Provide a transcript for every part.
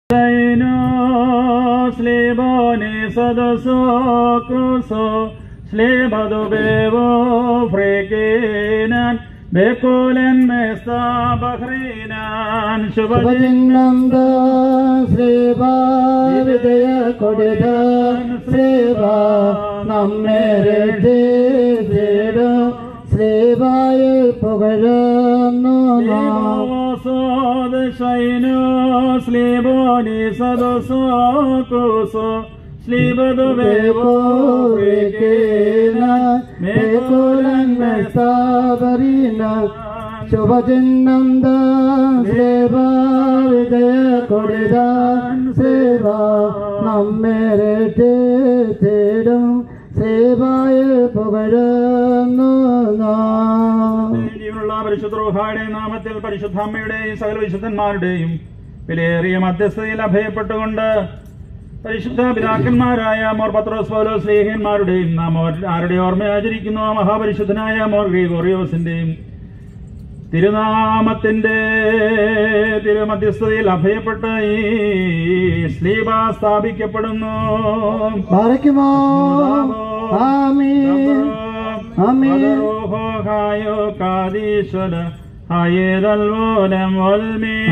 Slebone sadoso cruso, slebado bevo frekenan, bekolen mesta bahrinan, shubajin ശുഭചിഹ്നം ശ്രീവാ വിജയ കൊടിത ശ്രീവാ നമ്മെ രക്ഷിച്ചിടും ശ്രീവായ പുകഴുന്നു നാം. Sod shaino slebone sadoso cruso, slebado bevo frekenan, bekolen mesta ശുഭചിഹ്നം സേവാ വിജയ കൊടിത സേവാ നമ്മെ രക്ഷിച്ചിടും സേവായ പുകഴുന്നു നാം ജീവനുള്ള പരിശുദ്ധ റൂഹായുടെ നാമത്തിൽ പരിശുദ്ധ അമ്മയുടെയും സകല വിശുദ്ധന്മാരുടെയും വിലയേറിയ മധ്യസ്ഥതയിൽ അഭയപ്പെട്ടുകൊണ്ട് പരിശുദ്ധ പിതാക്കന്മാരായ മോർ പത്രോസ് പൗലോസ് സ്നേഹന്മാരുടെയും നാം ഓർ- ആരുടെ ഓർമ്മ ആചരിക്കുന്നു ആ മഹാപരിശുദ്ധനായ മോർ ഗ്രിഗോറിയോസിന്റെയും തിരുനാമത്തിന്റെ തിരുമധ്യസ്ഥതയിൽ അഭയപ്പെട്ട് ഈ സ്ലീബ സ്ഥാപിക്കപ്പെടുന്നു പാറയ്ക്കുമോ ആമീൻ ആമീൻ ഹായോ കാതീശ്വര ഹയേതൽവോലം വൽമീ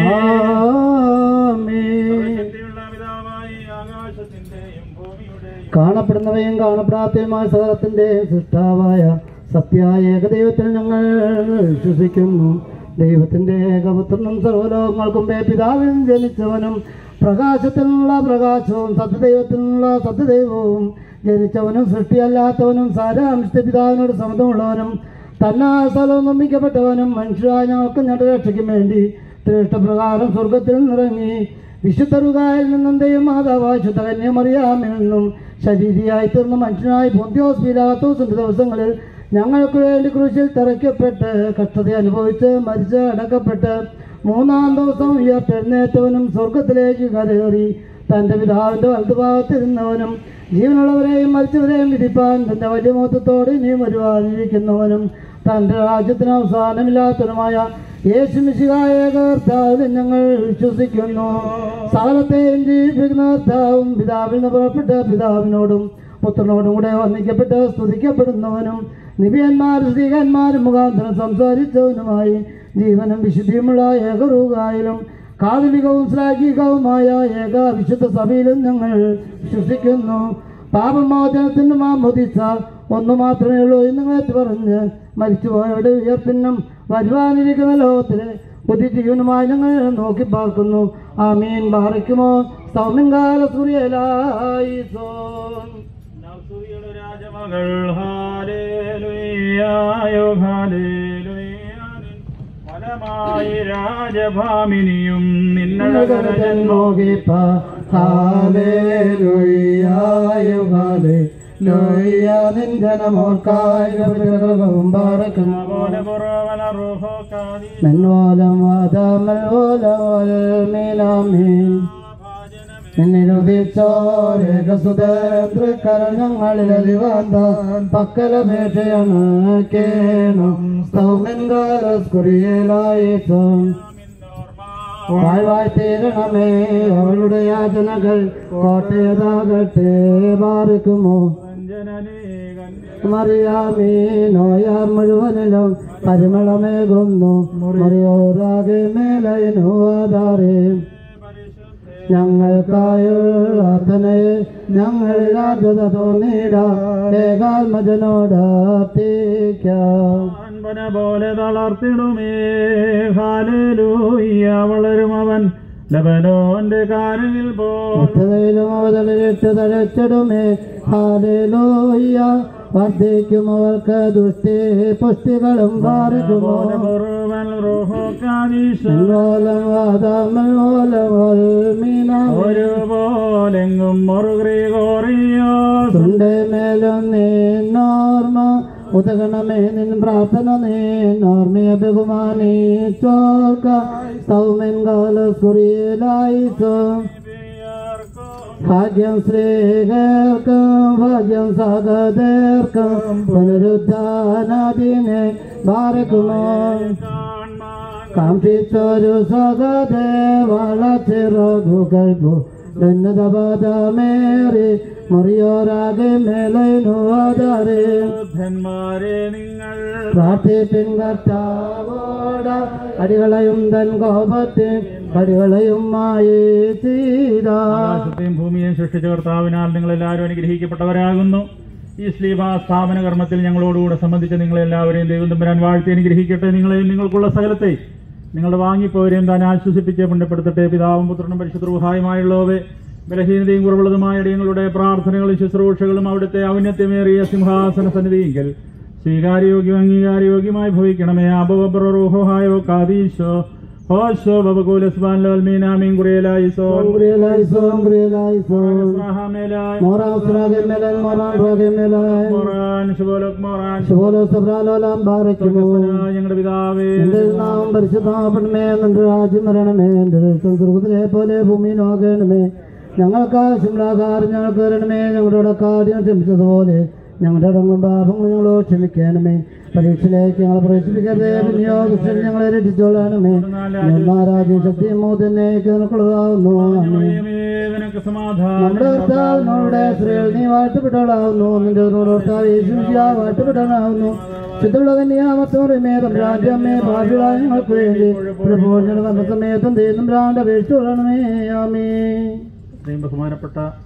ആമീൻ ശക്തിയുള്ള പിതാവായി ആകാശത്തിന്റെയും ഭൂമിയുടെയും കാണപ്പെടുന്നവയും കാണപ്പെടാത്തയുമായ സകലത്തിന്റെ സൃഷ്ടാവായ സത്യായ ഏകദൈവത്തിൽ ഞങ്ങൾ വിശ്വസിക്കുന്നു ദൈവത്തിന്റെ ഏകപുത്രനും സർവ്വലോകങ്ങൾക്കും മുമ്പേ പിതാവിൽ നിന്ന് ജനിച്ചവനും പ്രകാശത്തിനുള്ള പ്രകാശവും സത്യദൈവത്തിനുള്ള സത്യദൈവവും ജനിച്ചവനും സൃഷ്ടിയല്ലാത്തവനും സാരാംശ പിതാവിനോട് സമതമുള്ളവനും തന്നാ സ്ഥലവും നിർമ്മിക്കപ്പെട്ടവനും മനുഷ്യരായ ഞങ്ങൾക്ക് ഞങ്ങളുടെ രക്ഷയ്ക്കും വേണ്ടി ശ്രേഷ്ഠപ്രകാരം സ്വർഗത്തിൽ നിറങ്ങി വിശുദ്ധ റുകായിൽ നിന്നും ദൈവം മാതാവായ ശുദ്ധ കന്യമറിയാമിൽ നിന്നും ശരീരിയായി തീർന്ന മനുഷ്യനായി പൊന്തിയോസ് പീലാത്തോസിന്റെ ദിവസങ്ങളിൽ ഞങ്ങൾക്ക് വേണ്ടി ക്രൂശിൽ തറയ്ക്കപ്പെട്ട് കഷ്ടത അനുഭവിച്ച് മരിച്ച് അടക്കപ്പെട്ട് മൂന്നാം ദിവസം ഉയർത്തെഴുന്നേറ്റവനും സ്വർഗത്തിലേക്ക് കരയേറി തന്റെ പിതാവിന്റെ വലതുഭാഗത്തിരുന്നവനും ജീവനുള്ളവരെയും മരിച്ചവരെയും വിധിപ്പാൻ തന്റെ വലിയ മൊത്തത്തോടെ ഇനിയും വരുവാനിരിക്കുന്നവനും തന്റെ രാജ്യത്തിന് അവസാനമില്ലാത്തവനുമായ യേശു മിശിഹായ കർത്താവിൽ ഞങ്ങൾ വിശ്വസിക്കുന്നു സകലത്തെയും ജീവിപ്പിക്കുന്ന കർത്താവും പിതാവിൽ നിന്ന് പുറപ്പെട്ട പിതാവിനോടും പുത്രനോടും കൂടെ വന്ദിക്കപ്പെട്ട് സ്തുതിക്കപ്പെടുന്നവനും നിബിയന്മാരും സ്ത്രീകന്മാരും മുഖാന്തരം സംസാരിച്ചവനുമായി ജീവനും വിശുദ്ധിയുമുള്ള ഏകറൂകായാലും കാതലികവും ശ്ലാഘികവുമായ ഏക വിശുദ്ധ സഭയിലും ഞങ്ങൾ വിശ്വസിക്കുന്നു പാപമോചനത്തിന് മാമോദിച്ച ഒന്നു മാത്രമേ ഉള്ളൂ എന്ന് നിങ്ങളെ പറഞ്ഞ് മരിച്ചുപോയവരുടെ ഉയർപ്പിനും വരുവാനിരിക്കുന്ന ലോകത്തിലെ പുതിയ ജീവനുമായി ഞങ്ങൾ നോക്കി പാർക്കുന്നു ആമീൻ ബാറയ്ക്കുമോ സൗമ്യങ്കാല സൂര്യലായി സോൻ നൗസുവിയുടെ രാജമകൾ ഹാലേലുയായോ ഹാലേലുയാനിൻ ഫലമായി രാജഭാമിനിയും നിന്നഴകര ജന്മോ പോലെ പുറവന റൂഹോ കാതി മെൻവോലം വാദമൽവോലമീലാമീൻ നിന്നിരുദിച്ചോരേകസുതന്ത്രങ്ങളിൽ അലിവാന്താൻ പക്കലപേക്ഷയാണ് കേണം സൗമൻകാലസ്കുറിയലായിട്ടോ വാഴ്വായി തീരണമേ അവളുടെ യാചനകൾ കോട്ടയതാകട്ടെ ബാറിക്കുമോ മറിയാമേ നോയാർ മുഴുവനിലും പരിമളമേകുന്നു മറിയോറാകെ മേലയിനോ ആധാരേ ഞങ്ങൾക്കായുള്ള പ്രാർത്ഥനയെ ഞങ്ങളിൽ അർഹത തോന്നിട ഏകാത്മജനോട് അർത്ഥിക്കാം അൻപന പോലെ തളർത്തിടുമേ ഹാലൂയ്യ വളരും അവൻ ലബനോന്റെ കാരകിൽ പോ ഒറ്റതയിലും അവതലിട്ട് തഴച്ചിടുമേ ഹാലേലോയ്യ വർദ്ധിക്കും അവർക്ക് ദുഷ്ടി പുഷ്ടികളും പാറിക്കുമോ മുറുവൻ റൂഹോ കാതീശ മൂലം വാദമൂലം മീന ഒരുപോലെങ്കും മുറുഗ്രിഗോറിയോ തുണ്ട് മേലും നീ നോർമ ഉതകണമേ നിൻ പ്രാർത്ഥന നീ നോർമയ ബഹുമാനി ചോർക്ക സൗമ്യൻ കാല കുറിയലായിസോ ഭാഗ്യം സ്ത്രീകൾക്കും ഭാഗ്യം സഹദേർക്കും പുനരുദ്ധാനാദിനെ ബാരക്കുമോ കാംക്ഷിച്ചൊരു സഹതേ വളച്ചിറകുകൾ ഉന്നതപദമേറി മുറിയോരാകെ മേലൈനുവാദാരേ ബുദ്ധന്മാരെ നിങ്ങൾ പ്രാർത്ഥിപ്പിൻ കർത്താവോട അടികളെയും തൻ കോപത്തിൽ പടികളെയും മായി ചെയ്ത ആകാശത്തെയും ഭൂമിയെയും സൃഷ്ടിച്ച കർത്താവിനാൽ നിങ്ങൾ എല്ലാവരും അനുഗ്രഹിക്കപ്പെട്ടവരാകുന്നു ഈ ശ്ലീഭ സ്ഥാപന കർമ്മത്തിൽ ഞങ്ങളോടുകൂടെ സംബന്ധിച്ച നിങ്ങളെല്ലാവരെയും ദൈവം തമ്പുരാൻ വാഴ്ത്തി അനുഗ്രഹിക്കട്ടെ നിങ്ങളെയും നിങ്ങൾക്കുള്ള സകലത്തെ നിങ്ങളുടെ വാങ്ങിപ്പോവരെയും താൻ ആശ്വസിപ്പിച്ച് പുണ്യപ്പെടുത്തട്ടെ പിതാവും പുത്രനും പരിശുദ്ധവുഹായുമായുള്ളവേ ബലഹീനതയും കുറവുള്ളതുമായ ഇടയങ്ങളുടെ പ്രാർത്ഥനകളും ശുശ്രൂഷകളും അവിടുത്തെ ഔന്നത്യമേറിയ സിംഹാസന സന്നിധിയെങ്കിൽ സ്വീകാര്യോഗ്യം അംഗീകാരയോഗ്യമായി ഭവിക്കണമേ അബവബ്രോഹായോ കാദീശോ ഹോശോ ബബകൂലസ്ബാൻ മീനാമീൻ കുറേലായിസോ സോം ഗ്രിയലായിസോം അബ്രഹാമേലായ് മോറാസ്രാഗെ മേലൻ മോറാൻ റോഗെ മേലാൻ മോറാൻ ശുഭോലോക് മോറാൻ ശുഭോലോ സബ്രാലോലാം ബാരക്കുമോ സ്വർഗ്ഗസ്ഥനായ ഞങ്ങളുടെ പിതാവേ എന്റെ നാമം പരിശുദ്ധാപണമേ നിന്റെ രാജ്യം വരണമേ എന്റെ രക്തം സ്വർഗത്തിലെ പോലെ ഭൂമിയിലാകണമേ ഞങ്ങൾക്ക് ആവശ്യമുള്ളകാരം ഞങ്ങൾക്ക് തരണമേ ഞങ്ങളുടെ കാര്യം ക്ഷമിച്ചതുപോലെ ഞങ്ങളുടെ അടങ്ങും പാപങ്ങൾ ഞങ്ങളോട് ക്ഷമിക്കണമേ പരീക്ഷയിലേക്ക് ഞങ്ങളെ പ്രവേശിപ്പിക്കരുതേ വിനിയോഗത്തിൽ ഞങ്ങളെ രക്ഷിച്ചോളണമേ രാജ്യം ശക്തിയും മോദനേക്ക് നിനക്കുള്ളതാവുന്നു ആമേൻ. നിനക്ക് സമാധാനം നമ്മുടെ കർത്താവിനോടെ സ്ത്രീകൾ നീ വാഴ്ത്തപ്പെട്ടവളാവുന്നു നിന്റെ കർത്താവ് യേശുവിശിയ വാഴ്ത്തപ്പെട്ടവനാവുന്നു ശുദ്ധമുള്ള കന്യാമത്തോറിമേ തമ്പ്രാജമ്മേ ഭാവികളായ ഞങ്ങൾക്ക് വേണ്ടി പ്രഭോജന സമയത്തും ദൈവം തമ്പ്രാന്റെ അപേക്ഷിച്ചു കൊള്ളണമേ ആമേ ഇത്രയും ബഹുമാനപ്പെട്ട